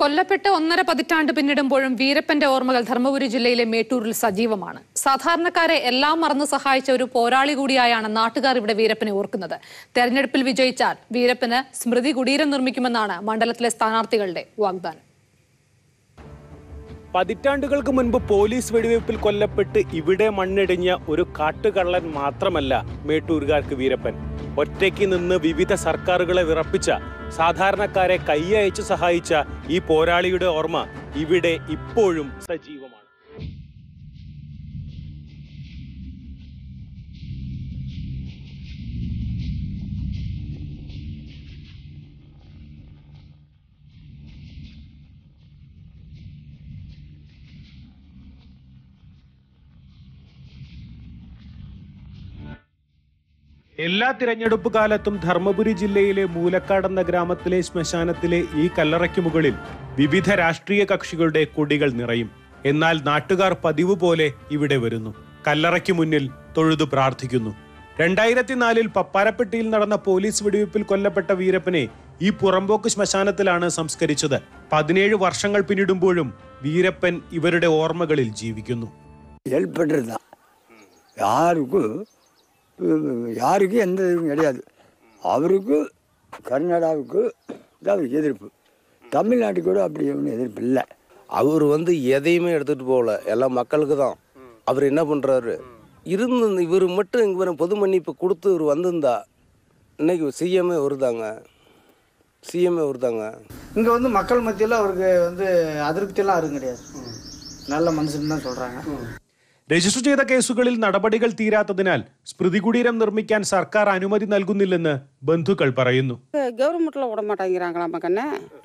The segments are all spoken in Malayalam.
കൊല്ലപ്പെട്ട് ഒന്നര പതിറ്റാണ്ട് പിന്നിടുമ്പോഴും വീരപ്പന്റെ ഓർമ്മകൾ ധർമ്മപുരി ജില്ലയിലെ മേട്ടൂരിൽ സജീവമാണ് സാധാരണക്കാരെ എല്ലാം മറന്ന് സഹായിച്ച ഒരു പോരാളി കൂടിയായാണ് നാട്ടുകാർ ഇവിടെ വീരപ്പനെ ഓർക്കുന്നത് തെരഞ്ഞെടുപ്പിൽ വിജയിച്ചാൽ വീരപ്പന് സ്മൃതി കുടീരം നിർമ്മിക്കുമെന്നാണ് മണ്ഡലത്തിലെ സ്ഥാനാർത്ഥികളുടെ വാഗ്ദാനം പതിറ്റാണ്ടുകൾക്ക് മുൻപ് പോലീസ് വെടിവയ്പിൽ കൊല്ലപ്പെട്ട് ഇവിടെ മണ്ണിടിഞ്ഞ ഒരു കാട്ടുകള്ളൻ മാത്രമല്ല മേട്ടൂരുകാർക്ക് വീരപ്പൻ ഒറ്റയ്ക്ക് നിന്ന് വിവിധ സർക്കാരുകളെ വിറപ്പിച്ച സാധാരണക്കാരെ കൈയയച്ച് സഹായിച്ച ഈ പോരാളിയുടെ ഓർമ്മ ഇവിടെ ഇപ്പോഴും സജീവമാണ് എല്ലാ തിരഞ്ഞെടുപ്പ് കാലത്തും ധർമ്മപുരി ജില്ലയിലെ മൂലക്കാട് എന്ന ഗ്രാമത്തിലെ ശ്മശാനത്തിലെ ഈ കല്ലറയ്ക്ക് മുകളിൽ വിവിധ രാഷ്ട്രീയ കക്ഷികളുടെ കൊടികൾ നിറയും എന്നാൽ നാട്ടുകാർ പതിവ് പോലെ ഇവിടെ വരുന്നു കല്ലറയ്ക്ക് മുന്നിൽ തൊഴുതു പ്രാർത്ഥിക്കുന്നു രണ്ടായിരത്തി നാലിൽ പപ്പാരപ്പെട്ടിയിൽ നടന്ന പോലീസ് വെടിവയ്പിൽ കൊല്ലപ്പെട്ട വീരപ്പനെ ഈ പുറമ്പോക്ക് ശ്മശാനത്തിലാണ് സംസ്കരിച്ചത് പതിനേഴ് വർഷങ്ങൾ പിന്നിടുമ്പോഴും വീരപ്പൻ ഇവരുടെ ഓർമ്മകളിൽ ജീവിക്കുന്നു ஹெல்ப் பண்ணுறது தான் யாருக்கும் யாருக்கும் எந்த இதுவும் கிடையாது அவருக்கு கர்நாடகாவுக்கு தான் அவருக்கு எதிர்ப்பு தமிழ்நாட்டுக்கு கூட அப்படி ஒன்றும் எதிர்ப்பு இல்லை அவர் வந்து எதையுமே எடுத்துகிட்டு போகல எல்லாம் மக்களுக்கு தான் அவர் என்ன பண்ணுறாரு இருந்து இவர் மட்டும் இவர் பொது மன்னிப்பு கொடுத்து இவர் வந்திருந்தா இன்னைக்கு சிஎம்ஏ வருதாங்க சிஎம்ஏ வருதாங்க இங்கே வந்து மக்கள் மத்தியில் அவருக்கு வந்து அதிருப்தியெல்லாம் இருக்கும் கிடையாது நல்ல மனுஷன் தான் சொல்கிறாங்க രജിസ്റ്റർ ചെയ്ത കേസുകളിൽ നടപടികൾ തീരാത്തതിനാൽ സ്മൃതി കുടീരം നിർമ്മിക്കാൻ സർക്കാർ അനുമതി നൽകുന്നില്ലെന്ന് ബന്ധുക്കൾ പറയുന്നു கவர்மெண்ட்டில் விட மாட்டேங்கிறாங்களாம் கண்ணே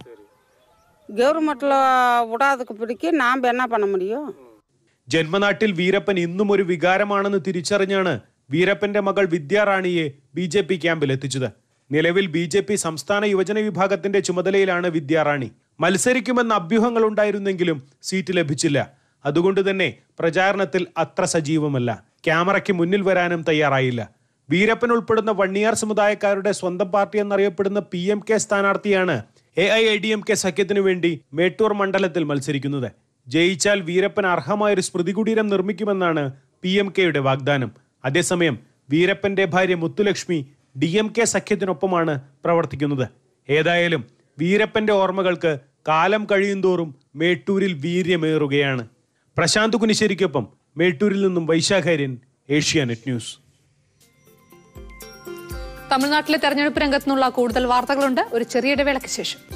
கவர்மெண்ட்டில் விடாததுக்கு பிடிக்க நாம் என்ன பண்ண முடியும் ജന്മനാട്ടിൽ വീരപ്പൻ ഇന്നും ഒരു വികാരമാണെന്ന് തിരിച്ചറിഞ്ഞാണ് വീരപ്പന്റെ മകൾ വിദ്യാറാണിയെ ബി ജെ പി ക്യാമ്പിൽ എത്തിച്ചത് നിലവിൽ ബി ജെ പി സംസ്ഥാന യുവജന വിഭാഗത്തിന്റെ ചുമതലയിലാണ് വിദ്യാറാണി മത്സരിക്കുമെന്ന അഭ്യൂഹങ്ങൾ ഉണ്ടായിരുന്നെങ്കിലും സീറ്റ് ലഭിച്ചില്ല അതുകൊണ്ട് തന്നെ പ്രചാരണത്തിൽ അത്ര സജീവമല്ല ക്യാമറയ്ക്ക് മുന്നിൽ വരാനും തയ്യാറായില്ല വീരപ്പൻ ഉൾപ്പെടുന്ന വണ്ണിയാർ സമുദായക്കാരുടെ സ്വന്തം പാർട്ടി എന്നറിയപ്പെടുന്ന പി എം കെ സ്ഥാനാർത്ഥിയാണ് A I I D M K സഖ്യത്തിനു വേണ്ടി മേട്ടൂർ മണ്ഡലത്തിൽ മത്സരിക്കുന്നത് ജയിച്ചാൽ വീരപ്പൻ അർഹമായൊരു സ്മൃതി കുടീരം നിർമ്മിക്കുമെന്നാണ് പി എം കെയുടെ വാഗ്ദാനം അതേസമയം വീരപ്പന്റെ ഭാര്യ മുത്തുലക്ഷ്മി ഡി എം കെ സഖ്യത്തിനൊപ്പമാണ് പ്രവർത്തിക്കുന്നത് ഏതായാലും വീരപ്പന്റെ ഓർമ്മകൾക്ക് കാലം കഴിയുന്തോറും മേട്ടൂരിൽ വീര്യമേറുകയാണ് പ്രശാന്ത് കുനിശ്ശേരിക്കൊപ്പം മേട്ടൂരിൽ നിന്നും വൈശാഖാര്യൻ ഏഷ്യാനെറ്റ് ന്യൂസ് തമിഴ്നാട്ടിലെ തെരഞ്ഞെടുപ്പ് രംഗത്തുനിന്നുള്ള കൂടുതൽ വാർത്തകളുണ്ട് ഒരു ചെറിയ ഇടവേളയ്ക്ക് ശേഷം